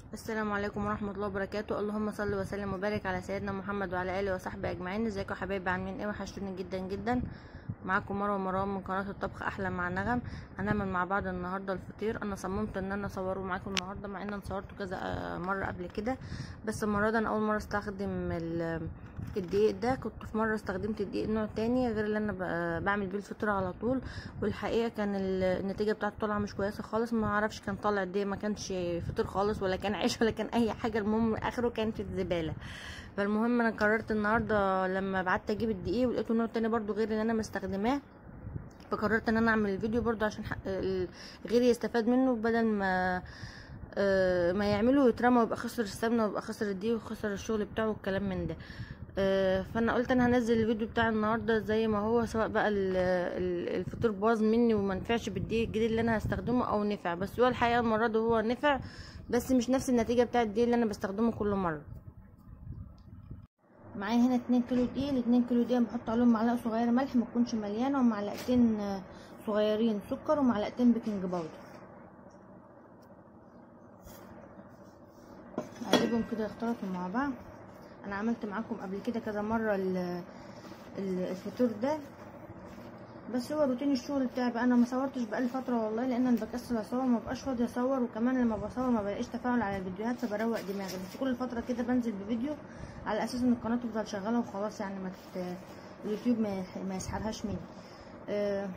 السلام عليكم ورحمة الله وبركاته اللهم صل وسلم وبارك على سيدنا محمد وعلى آله وصحبه أجمعين ازيكم يا حبايبي عاملين ايه وحشتوني جدا جدا معاكم مروة مروان من قناة الطبخ أحلى مع نغم هنعمل مع بعض النهاردة الفطير أنا صممت إن أنا أصوره معاكم النهاردة مع إن أنا صورته كذا آه، مرة قبل كده بس المرة دي أنا أول مرة استخدم ال- الدقيق ده كنت في مرة استخدمت الدقيق نوع تاني غير اللي أنا ب- بعمل بيه الفطير على طول والحقيقة كان ال- النتيجة بتاعته طالعة مش كويسة خالص ما اعرفش كان طالع الدقيق ما كانش فطير خالص ولا كان عيش ولا كان أي حاجة المهم آخره كانت الزبالة فالمهم أنا قررت النهاردة لما بعت أجيب الدقيق ولقيته نوع تاني برضو غير اللي أنا مستخدماه فقررت ان انا اعمل الفيديو برضو عشان حق- ال- غيري يستفاد منه بدل ما آه، ما يعمله ويترمى ويبقى خسر السمنه ويبقى خسر الدقيق وخسر الشغل بتاعه والكلام من ده آه، فانا قلت انا هنزل الفيديو بتاع النهارده زي ما هو سواء بقى ال- ال- الفطير باظ مني وما نفعش بالدقيق الجديد اللي انا هستخدمه او نفع بس هو الحقيقه المره دي هو نفع بس مش نفس النتيجه بتاع الدقيق اللي انا بستخدمه كل مره معايا هنا اتنين كيلو دقيق الاتنين كيلو دقيق بحط عليهم معلقه صغيره ملح ما تكونش مليانه ومعلقتين آه، صغيرين سكر ومعلقتين بيكنج باودر اقلبهم كده يختلطوا مع بعض انا عملت معاكم قبل كده كذا مره ال- ال- الفطور ده بس هو روتين الشغل بتاعي بقى انا ما صورتش بقالي فتره والله لان انا بكسل اصور ما بقاش فاضيه اصور وكمان لما بصور ما بلاقيش تفاعل على الفيديوهات فبروق دماغي بس كل فتره كده بنزل بفيديو على اساس ان القناه تفضل شغاله وخلاص يعني ما تت... اليوتيوب ما, يح- ما يسحبهاش مني آه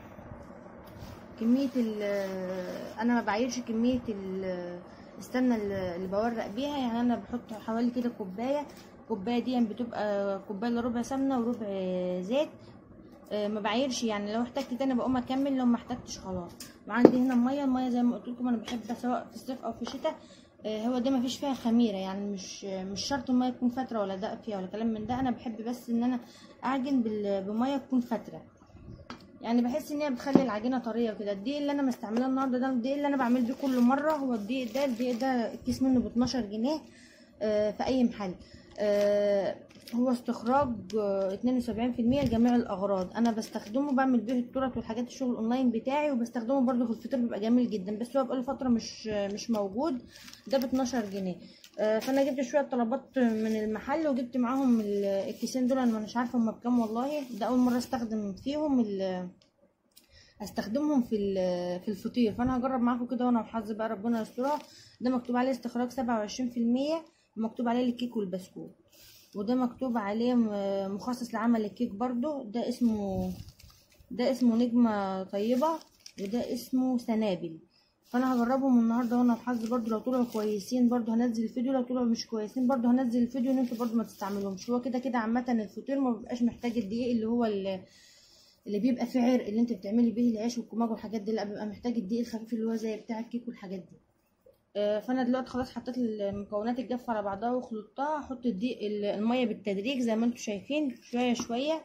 كميه ال انا ما بعيرش كميه ال- السمنه اللي اللي بورق بيها يعني انا بحط حوالي كده كوبايه الكوبايه دي بتبقى كوبايه الا ربع سمنه وربع زيت آه، ما بعيرش يعني لو احتجت تاني بقوم اكمل لو ما احتجتش خلاص وعندي هنا الميه الميه زي ما قلت لكم انا بحبها سواء في الصيف او في الشتاء آه، هو ده ما فيش فيها خميره يعني مش مش شرط الميه تكون فتره ولا دق فيها ولا كلام من ده انا بحب بس ان انا اعجن بال- بميه تكون فتره يعني بحس ان هي بتخلي العجينه طريه كده الدقيق اللي انا مستعملاه النهارده ده الدقيق اللي انا بعمل بيه كل مره هو الدقيق ده الدقيق ده الكيس منه ب 12 جنيه آه، في اي محل آه، هو استخراج آه، 72% لجميع الاغراض انا بستخدمه بعمل بيه التورت والحاجات الشغل اونلاين بتاعي وبستخدمه برضه في الفطير بيبقى جميل جدا بس هو بقاله فتره مش مش موجود ده ب 12 جنيه آه، فانا جبت شويه طلبات من المحل وجبت معاهم ال- الكيسين دول انا مش عارفه هما بكام والله ده اول مره استخدم فيهم ال- استخدمهم في ال- في الفطير فانا هجرب معاكم كده وانا وحظي بقى ربنا يسترها ده مكتوب عليه استخراج 27% ومكتوب عليه الكيك والبسكوت وده مكتوب عليه م- مخصص لعمل الكيك برضو ده اسمه ده اسمه نجمة طيبة وده اسمه سنابل فانا هجربهم النهارده وانا وحظي برضو لو طلعوا كويسين برضو هنزل الفيديو لو طلعوا مش كويسين برضو هنزل الفيديو ان انتوا برضو ما تستعملهمش هو كده كده عامه الفطير ما بيبقاش محتاج الدقيق اللي هو اللي اللي بيبقى فيه عرق اللي انت بتعملي بيه العيش والكماج والحاجات دي لا بيبقى محتاج الدقيق الخفيف اللي هو زي بتاع الكيك والحاجات دي آه، فانا دلوقتي خلاص حطيت المكونات الجافه على بعضها وخلطتها احط الدقيق ال- الميه بالتدريج زي ما انتم شايفين شويه شويه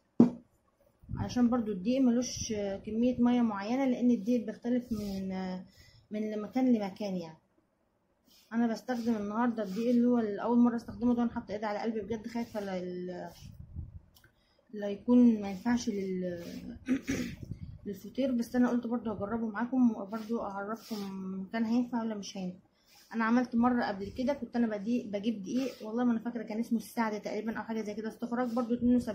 عشان برضو الدقيق ملوش آه، كميه ميه معينه لان الدقيق بيختلف من آه، من مكان لمكان يعني انا بستخدم النهارده الدقيق اللي هو اول مره استخدمه ده انا حاطه ايدي على قلبي بجد خايفه لا ال- لا يكون ما ينفعش لل للفطير بس انا قلت برضو هجربه معاكم وبرضو اعرفكم كان هينفع ولا مش هينفع انا عملت مره قبل كده كنت انا بدي بجيب دقيق والله ما انا فاكره كان اسمه السعد تقريبا او حاجه زي كده استخراج برضو 72%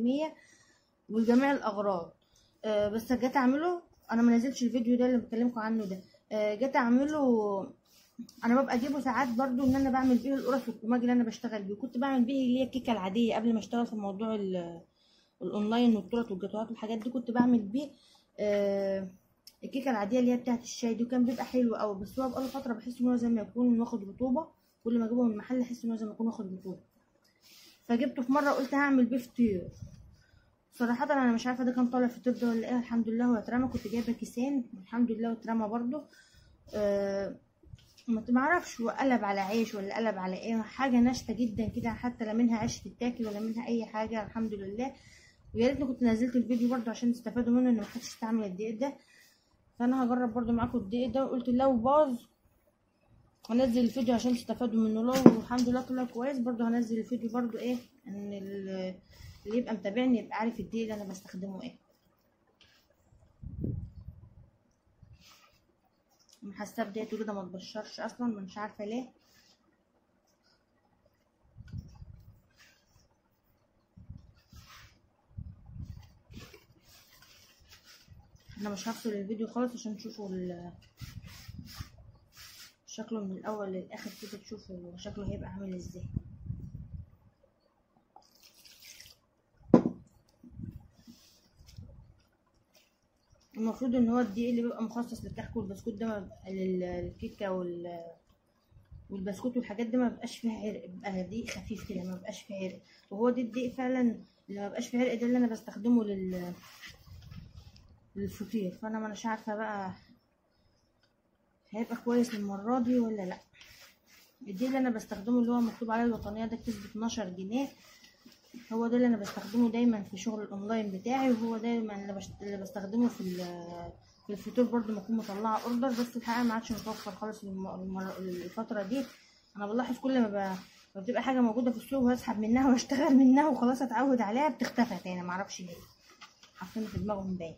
ولجميع الاغراض آه بس جيت اعمله انا ما نزلتش الفيديو ده اللي بكلمكم عنه ده آه جيت اعمله انا ببقى اجيبه ساعات برضو ان انا بعمل بيه القرص والكماج اللي انا بشتغل بيه كنت بعمل بيه اللي هي الكيكه العاديه قبل ما اشتغل في موضوع ال- الاونلاين والتورت والجاتوهات والحاجات دي كنت بعمل بيه آه الكيكه العاديه اللي هي بتاعه الشاي دي وكان بيبقى حلو قوي بس هو بقاله فتره بحس ان هو زي ما يكون واخد رطوبه كل ما اجيبه من المحل احس ان هو زي ما يكون واخد رطوبه فجبته في مره قلت هعمل بيه فطير صراحة انا مش عارفة ده كان طالع فطير ده ولا ايه الحمد لله هو اترمى كنت جايبة كيسين الحمد لله واترمى برضو آه ما معرفش هو قلب على عيش ولا قلب على ايه حاجة ناشفة جدا كده حتى لا منها عيش تتاكل ولا منها اي حاجة الحمد لله ويا ريتني كنت نزلت الفيديو برضو عشان تستفادوا منه ان محدش يستعمل الدقيق ده فانا هجرب برضو معاكم الدقيق ده وقلت لو باظ هنزل الفيديو عشان تستفادوا منه لو الحمد لله طلع كويس برضو هنزل الفيديو برضو ايه ان ال- اللي يبقى متابعني يبقى عارف الدقيق اللي انا بستخدمه ايه حاسه بدايته كده ما تبشرش اصلا مش عارفه ليه انا مش هفصل الفيديو خالص عشان تشوفوا ال- شكله من الاول للاخر كده تشوفوا شكله هيبقى عامل ازاي المفروض ان هو الدقيق اللي بيبقى مخصص للكحك والبسكوت ده ما بيبقى- لل- للكيكه وال والبسكوت والحاجات دي ما بيبقاش فيها عرق بيبقى دقيق خفيف كده ما بيبقاش فيه عرق وهو ده الدقيق فعلا اللي ما بيبقاش فيه عرق ده اللي انا بستخدمه لل للفطير فانا ما مش عارفه بقى هيبقى كويس المره دي ولا لا الدقيق اللي انا بستخدمه اللي هو مكتوب عليه الوطنيه ده كيس ب 12 جنيه هو ده اللي انا بستخدمه دايما في شغل الاونلاين بتاعي وهو دايما اللي, بشت... اللي بستخدمه في ال- في الفطور برضو ما اكون مطلعه اوردر بس الحقيقه ما عادش متوفر خالص الم... المر... الفتره دي انا بلاحظ كل ما, ب... ما بتبقى حاجه موجوده في السوق واسحب منها واشتغل منها وخلاص اتعود عليها بتختفى تاني معرفش ليه حاطينها في دماغهم باين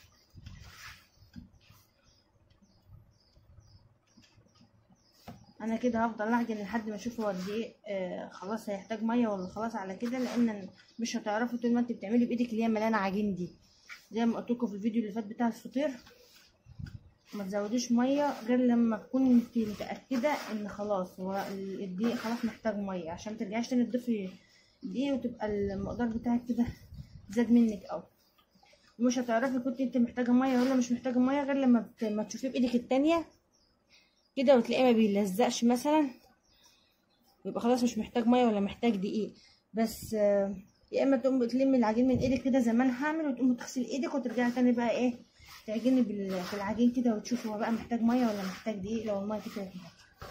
انا كده هفضل اعجن لحد ما اشوف هو قد ايه آه خلاص هيحتاج ميه ولا خلاص على كده لان مش هتعرفوا طول ما انت بتعملي بايدك اللي هي مليانه عجين دي زي ما قلت لكم في الفيديو اللي فات بتاع الفطير ما تزوديش ميه غير لما تكون انت متاكده ان خلاص هو ال- الدقيق خلاص محتاج ميه عشان مترجعيش تاني تضيفي دقيق وتبقى المقدار بتاعك كده زاد منك اوي ومش هتعرفي كنت انت محتاجه ميه ولا مش محتاجه ميه غير لما بت... ما تشوفيه بايدك التانية كده وتلاقيه ما بيلزقش مثلا يبقى خلاص مش محتاج ميه ولا محتاج دقيق بس آه، يا اما تقوم تلمي العجين من ايدك كده زي ما انا هعمل وتقوم تغسلي ايدك وترجعي تاني بقى ايه تعجني بال- بالعجين كده وتشوفي هو بقى محتاج ميه ولا محتاج دقيق لو الميه كده كده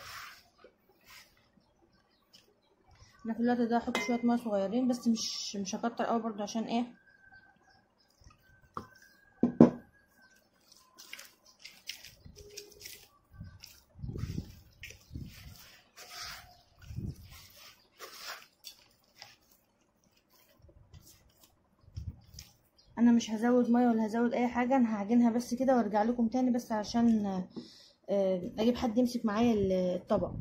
انا في الوقت ده هحط شويه ميه صغيرين بس مش مش هكتر قوي برضو عشان ايه انا مش هزود ميه ولا هزود اي حاجه انا هعجنها بس كده وارجع لكم تاني بس عشان آه، اجيب حد يمسك معايا الطبق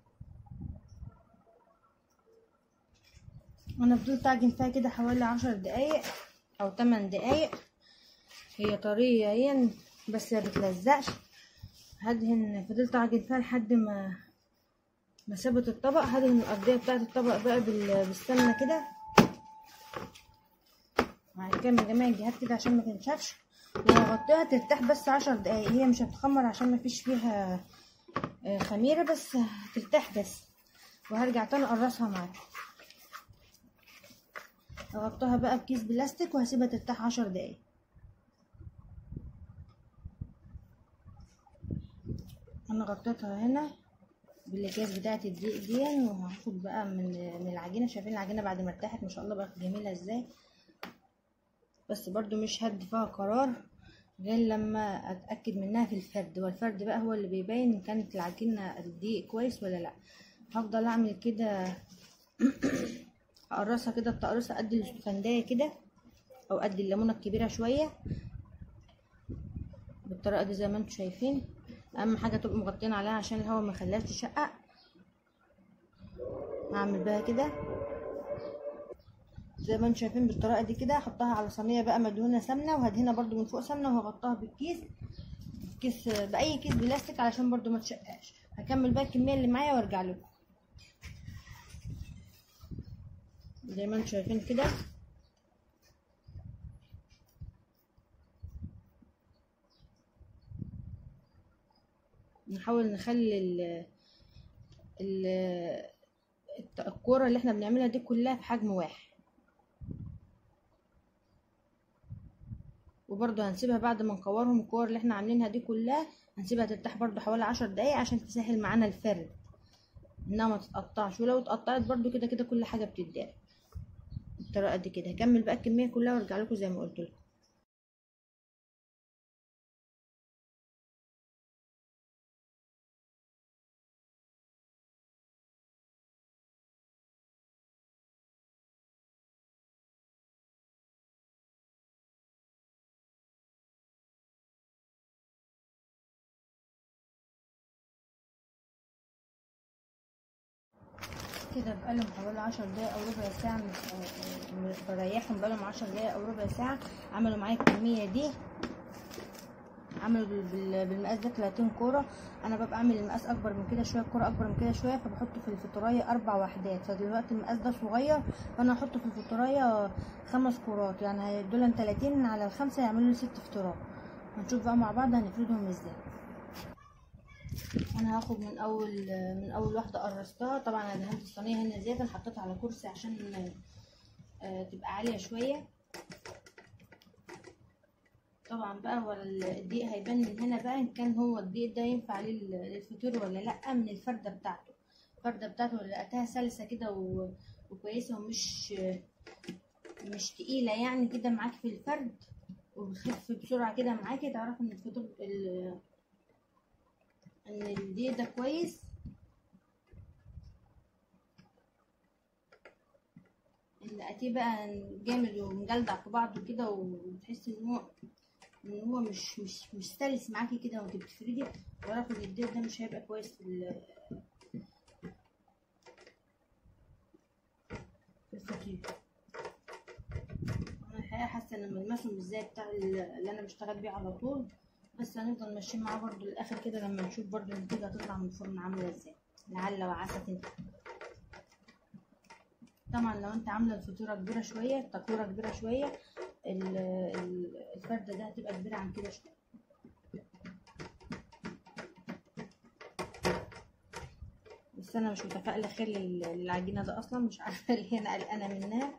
انا فضلت اعجن فيها كده حوالي عشر دقايق او تمن دقايق هي طريه هي بس ما بتلزقش هدهن فضلت اعجن فيها لحد ما ما سابت الطبق هدهن الارضيه بتاعه الطبق بقى بال- بالسمنه كده مع كده من جميع الجهات كده عشان ما تنشفش وهغطيها ترتاح بس عشر دقايق هي مش هتخمر عشان ما فيش فيها آه، خميره بس هترتاح بس وهرجع تاني اقرصها معاكم هغطيها بقى بكيس بلاستيك وهسيبها ترتاح عشر دقايق انا غطيتها هنا بالاكياس بتاعه الدقيق دي وهاخد بقى من من العجينه شايفين العجينه بعد ما ارتاحت ما شاء الله بقت جميله ازاي بس برضو مش هدي فيها قرار غير لما اتاكد منها في الفرد والفرد بقى هو اللي بيبين ان كانت العجينه الدقيق كويس ولا لا هفضل اعمل كده اقرصها كده بتقرصها قد الاستفندية كده او قد الليمونه الكبيره شويه بالطريقه دي زي ما انتم شايفين اهم حاجه تبقوا مغطين عليها عشان الهواء ما يخليهاش تشقق هعمل بها كده زي ما انتم شايفين بالطريقه دي كده احطها على صينيه بقى مدهونه سمنه وهدهنها برضو من فوق سمنه وهغطاها بالكيس كيس باي كيس بلاستيك علشان برضو ما تشققش هكمل بقى الكميه اللي معايا وارجع لكم زي ما انتم شايفين كده نحاول نخلي ال ال الكورة اللي احنا بنعملها دي كلها في حجم واحد وبرضه هنسيبها بعد ما نكورهم الكور اللي احنا عاملينها دي كلها هنسيبها ترتاح برضه حوالي عشر دقايق عشان تسهل معانا الفرد انها ما تتقطعش ولو اتقطعت برضه كده كده كل حاجه بتتدار بالطريقه دي كده هكمل بقى الكميه كلها وارجع لكم زي ما قلت لكم كده بقالهم حوالي عشر دقايق او ربع ساعة مش مش بريحهم بقالهم عشر دقايق او ربع ساعة عملوا معايا الكمية دي عامله بال- بال- بالمقاس ده 30 كوره انا ببقى اعمل المقاس اكبر من كده شويه الكوره اكبر من كده شويه فبحطه في الفطرايه اربع وحدات فدلوقتي المقاس ده صغير فانا هحطه في الفطرايه خمس كورات يعني دول 30 على الخمسه يعملوا لي ست فطرات هنشوف بقى مع بعض هنفردهم ازاي انا هاخد من اول من اول واحده قرصتها طبعا انا دهنت الصينيه هنا زياده حطيتها على كرسي عشان آه، تبقى عاليه شويه طبعا بقى هو الدقيق هيبان من هنا بقى ان كان هو الدقيق ده ينفع لل- للفطير ولا لا من الفرده بتاعته الفرده بتاعته لقيتها سلسه كده و- وكويسه ومش مش تقيله يعني كده معاكي في الفرد وبتخف بسرعه كده معاكي تعرفي ان الفطير ال- ان الدقيق ده كويس ان لقيتيه بقى جامد ومجلدع في بعضه كده وتحسي ان هو ان هو مش مش مش سلس معاكي كده وانت بتفردي تعرفي ان الدقيق ده مش هيبقى كويس في ال- في الفطير انا الحقيقه حاسه ان ملمسه مش زي بتاع اللي انا بشتغل بيه على طول بس هنفضل ماشيين معاه برضو للاخر كده لما نشوف برضو النتيجه هتطلع من الفرن عامله ازاي لعل وعسى تنفع طبعا لو انت عامله الفطيره كبيره شويه التكوره كبيره شويه ال- ال- الفرده ده هتبقى كبيره عن كده شويه بس انا مش متفائله خير لل- للعجينه ده اصلا مش عارفه ليه انا قلقانه منها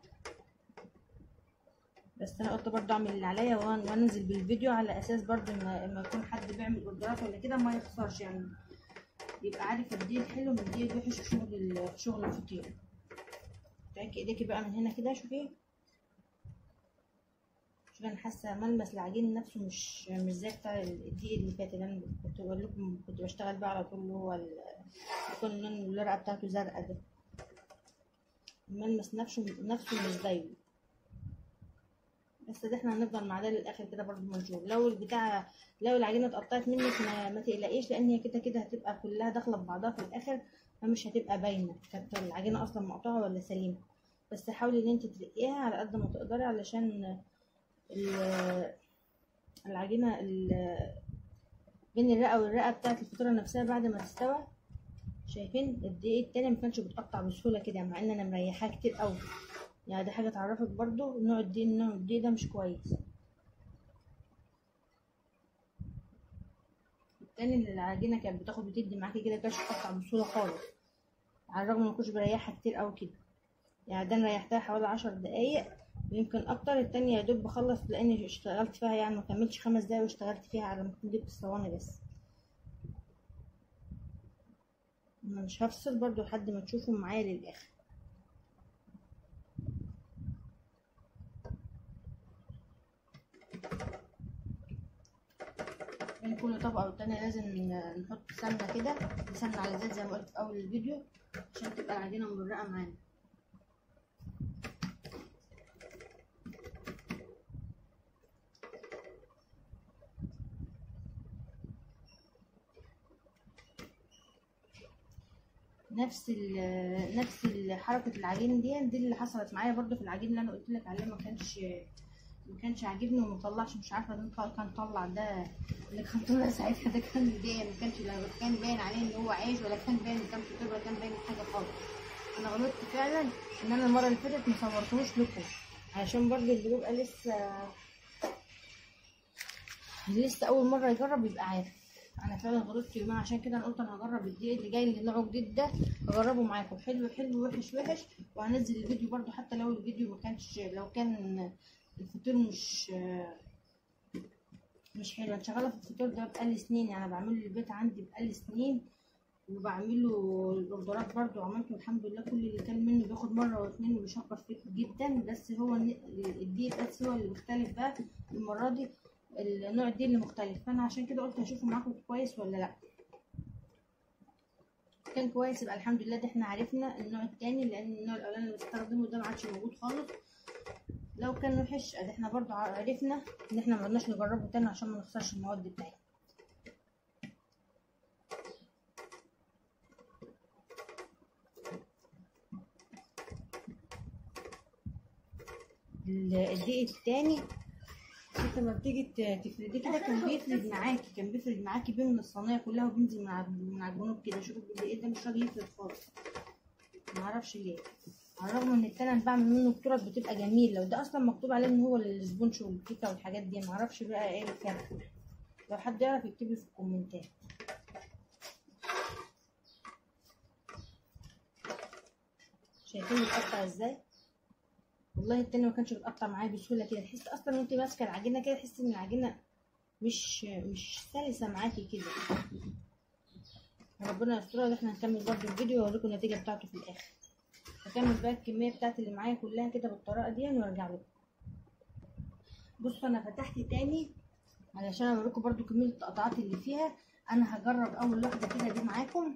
بس انا قلت برضو اعمل اللي عليا وأن- وانزل بالفيديو على اساس برضو ان لما يكون حد بيعمل اوردرات ولا كده ما يخسرش يعني يبقى عارف قد ايه الحلو من ايه الوحش في شغل ال- في شغل الفطير تعكي ايديكي بقى من هنا كده شوفي شوفي انا حاسه ملمس العجين نفسه مش مش زي بتاع الدقيق اللي فات اللي انا كنت بقول لكم كنت بشتغل بقى على طول اللي هو ال- يكون لون الورقه بتاعته زرقاء ده الملمس نفسه نفسه مش زيه بس ده احنا هنفضل مع ده للاخر كده برضو منشور لو البتاع لو العجينه اتقطعت منك ما, ما تقلقيش لان هي كده كده هتبقى كلها داخله في بعضها في الاخر فمش هتبقى باينه كانت العجينه اصلا مقطوعه ولا سليمه بس حاولي ان انت ترقيها على قد ما تقدري علشان ال- العجينه ال- بين الرقه والرقه بتاعت الفطيره نفسها بعد ما تستوى شايفين الدقيق التاني ما كانش بيتقطع بسهوله كده مع ان انا مريحاه كتير قوي يعني دي حاجه تعرفك برضو نوع الدقيق نوع الدقيق ده مش كويس التاني اللي العجينه كانت بتاخد وتدي معاكي كده كانش بتقطع بسهوله خالص على الرغم ان كنتش بريحها كتير قوي كده يعني ده انا ريحتها حوالي عشر دقايق ويمكن اكتر التانية يا دوب بخلص لاني اشتغلت فيها يعني ما كملتش خمس دقايق واشتغلت فيها على ما كنت جبت الصواني بس انا مش هفصل برضو لحد ما تشوفوا معايا للاخر بين كل طبقة والتانية لازم نحط سمنة كده سمنة على زيت زي ما قلت في أول الفيديو عشان تبقى العجينة مبرقة معانا نفس ال نفس ال- حركة العجين دي دي اللي حصلت معايا برضو في العجين اللي أنا قلت لك عليه ما كانش ما كانش عاجبني وما طلعش مش عارفه ده طلع- كان طلع ده اللي كان طلع ساعتها ده كان باين ما كانش لا كان باين عليه ان هو عيش ولا كان باين كان فطير ولا كان باين حاجه خالص انا غلطت فعلا ان انا المره اللي فاتت ما صورتهوش لكم عشان برضو اللي بيبقى لسه لسه اول مره يجرب يبقى عارف انا فعلا غلطت يومها عشان كده انا قلت انا هجرب الدقيق اللي جاي اللي نوعه جديد ده اجربه معاكم حلو حلو وحش وحش وهنزل الفيديو برضو حتى لو الفيديو ما كانش لو كان الفطير مش مش حلو انا شغاله في الفطير ده بقالي سنين يعني بعمله البيت عندي بقالي سنين وبعمله الاوردرات برضو عملته الحمد لله كل اللي كان منه بياخد مره واتنين وبيشكر فيك جدا بس هو الن- الدقيق بس هو اللي مختلف بقى المره دي النوع الدقيق اللي مختلف فانا عشان كده قلت هشوفه معاكم كويس ولا لا كان كويس يبقى الحمد لله ده احنا عرفنا النوع التاني لان النوع الاولاني اللي بستخدمه ده ما عادش موجود خالص لو كان وحش ادي احنا برضو عرفنا ان احنا ما بدناش نجربه تاني عشان ما نخسرش المواد بتاعتنا ال- الدقيق التاني انت لما بتيجي ت- تفرديه كده كان بيفرد معاكي كان بيفرد معاكي بين من الصينيه كلها وبينزل من على من على الجنوب كده شوفوا ايه ده مش راضي يفرد خالص معرفش ليه على الرغم ان التاني انا بعمل منه بطرق بتبقى جميله وده اصلا مكتوب عليه ان هو السبونج والكيكه والحاجات دي معرفش بقى ايه الفرق لو حد يعرف يكتب لي في الكومنتات شايفين بيتقطع ازاي والله التاني ما كانش بيتقطع معايا بسهوله كده تحس اصلا وانت ماسكه العجينه كده تحس ان العجينه مش مش سلسه معاكي كده ربنا يسترها احنا هنكمل برضه الفيديو واوريكم النتيجه بتاعته في الاخر هكمل بقى الكميه بتاعت اللي معايا كلها كده بالطريقه دي وارجع لكم بصوا انا فتحت تاني علشان اوريكم برضو كميه القطعات اللي فيها انا هجرب اول واحده كده دي معاكم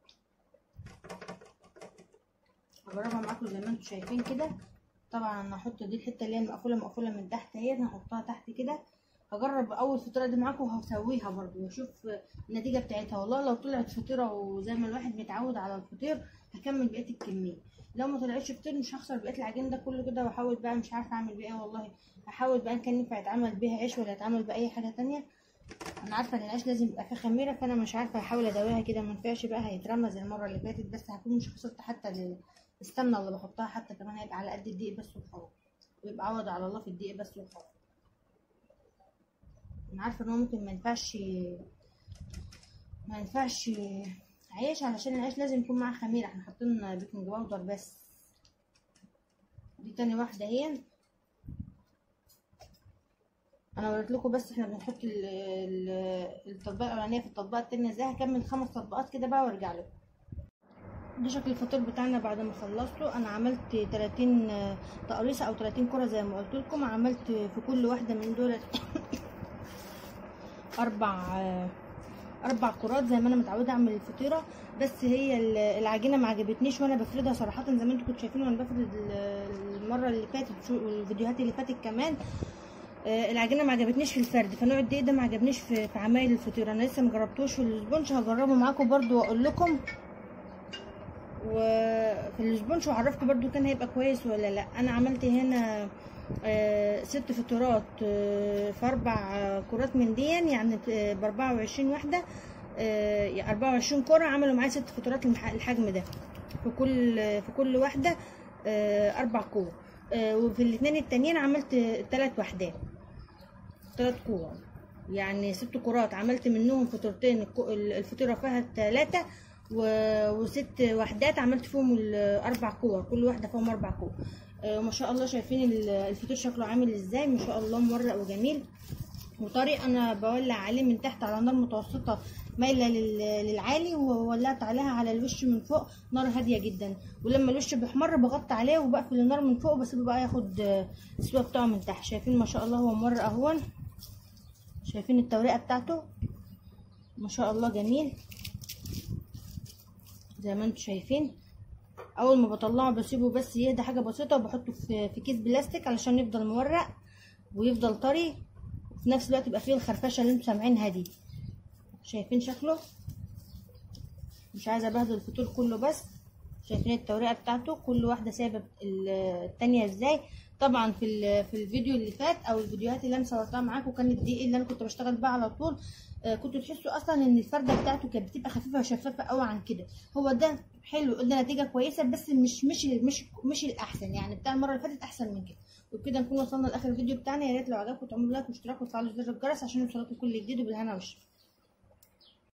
هجربها معاكم زي ما انتم شايفين كده طبعا انا هحط دي الحته اللي هي مقفوله مقفوله من تحت اهي هحطها تحت كده هجرب اول فطيره دي معاكم وهسويها برضو واشوف النتيجه بتاعتها والله لو طلعت فطيره وزي ما الواحد متعود على الفطير هكمل بقيه الكميه لو ما طلعتش فطير مش هخسر بقيه العجين ده كله كده واحاول بقى مش عارفه اعمل بيه ايه والله هحاول بقى ان كان ينفع يتعمل بيها عيش ولا يتعمل باي حاجه تانية انا عارفه ان العيش لازم يبقى فيه خميره فانا مش عارفه هحاول ادويها كده ما ينفعش بقى هيترمى زي المره اللي فاتت بس هكون مش خسرت حتى ال- السمنه اللي بحطها حتى كمان هيبقى على قد الدقيق بس وخلاص ويبقى عوض على الله في الدقيق بس وخلاص انا عارفه ان هو ممكن ما ينفعش ما ينفعش عيش علشان العيش لازم يكون معاه خميره احنا حاطين بيكنج باودر بس دي تاني واحده اهي انا وريت لكم بس احنا بنحط ال- ال- التطبيقه الاولانيه في التطبيقه التانية ازاي هكمل خمس تطبيقات كده بقى وارجع لكم ده شكل الفطير بتاعنا بعد ما خلصته انا عملت 30 تقريصه او 30 كره زي ما قلت لكم عملت في كل واحده من دول اربع اربع كرات زي ما انا متعوده اعمل الفطيره بس هي ال- العجينه ما عجبتنيش وانا بفردها صراحه زي ما انتم كنتوا شايفين وانا بفرد ال- المره اللي فاتت شو- والفيديوهات اللي فاتت كمان آه، العجينه ما عجبتنيش في الفرد فنوع الدقيق ده ما عجبنيش في, في عمايل الفطيره انا لسه مجربتوش في السبونج هجربه معاكم برضو واقول لكم وفي السبونج وعرفكم برضو كان هيبقى كويس ولا لا انا عملت هنا آه، ست فطيرات آه، في اربع آه، كرات من دي يعني ب 24 واحده آه، يعني 24 كره عملوا معايا ست فطيرات المح- الحجم ده في كل في كل واحده آه، اربع كور آه، وفي الاثنين التانيين عملت ثلاث وحدات ثلاث كور يعني ست كرات عملت منهم فطيرتين الكو- الفطيره فيها ثلاثه وست وحدات عملت فيهم الاربع كور كل واحده فيهم اربع كور آه، وما شاء الله شايفين ال- الفطير شكله عامل ازاي ما شاء الله مورق وجميل وطري انا بولع عليه من تحت على نار متوسطه مايله لل- للعالي وولعت عليها على الوش من فوق نار هاديه جدا ولما الوش بيحمر بغطي عليه وبقفل النار من فوق وبسيبه بقى ياخد آه، السوا بتاعه من تحت شايفين ما شاء الله هو مورق اهون شايفين التوريقه بتاعته ما شاء الله جميل زي ما انتم شايفين اول ما بطلعه بسيبه بس يهدى حاجه بسيطه وبحطه في في كيس بلاستيك علشان يفضل مورق ويفضل طري وفي نفس الوقت يبقى فيه الخرفشه اللي انتم سامعينها دي شايفين شكله مش عايزه ابهدل الفطور كله بس شايفين التوريقه بتاعته كل واحده سايبه ال- التانية ازاي طبعا في ال- في الفيديو اللي فات او الفيديوهات اللي انا صورتها معاكم كانت دي اللي انا كنت بشتغل بيها على طول آه، كنتوا تحسوا اصلا ان الفرده بتاعته كانت بتبقى خفيفه وشفافه قوي عن كده هو ده حلو ده نتيجه كويسه بس مش مش مش مش الاحسن يعني بتاع المره اللي فاتت احسن من كده وبكده نكون وصلنا لاخر الفيديو بتاعنا يا ريت لو عجبكم تعملوا لايك واشتراك وتفعلوا زر الجرس عشان يوصلكم كل جديد وبالهنا والشفا